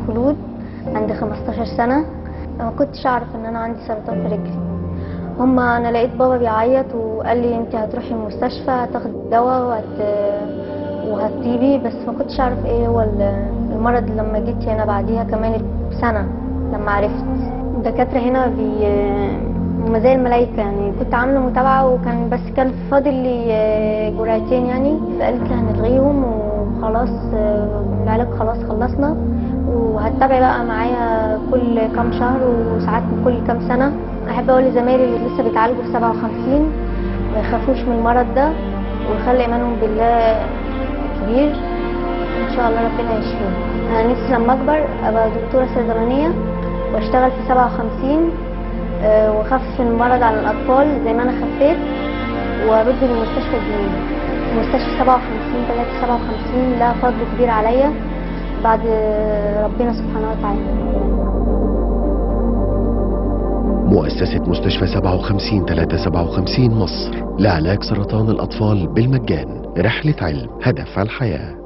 فلود عندي 15 سنة ما كنتش أعرف إن أنا عندي سرطان في رجلي هما أنا لقيت بابا بيعيط وقال لي أنت هتروحي المستشفى هتاخدي دواء وهت وهتطيبي بس ما كنتش أعرف إيه هو ال- المرض لما جيت هنا بعديها كمان بسنة لما عرفت الدكاترة هنا بي هما زي الملايكة يعني كنت عاملة متابعة وكان بس كان فاضل لي آه، جرعتين يعني قالت لي هنلغيهم وخلاص آه، العلاج خلاص خلصنا وهتتابعي بقى معايا كل كام شهر وساعات كل كام سنة أحب أقول لزمايلي اللي لسه بيتعالجوا في 57 ما يخافوش من المرض ده ويخلي إيمانهم بالله كبير إن شاء الله ربنا يشفيهم أنا نفسي لما أكبر أبقى دكتورة صيدلانية وأشتغل في 57 آه، واخفف المرض على الاطفال زي ما انا خفيت وارد للمستشفى الجديد مستشفى 57 3 57 لها فضل كبير عليا بعد ربنا سبحانه وتعالى مؤسسة مستشفى 57 357 مصر لعلاج سرطان الأطفال بالمجان رحلة علم هدف الحياة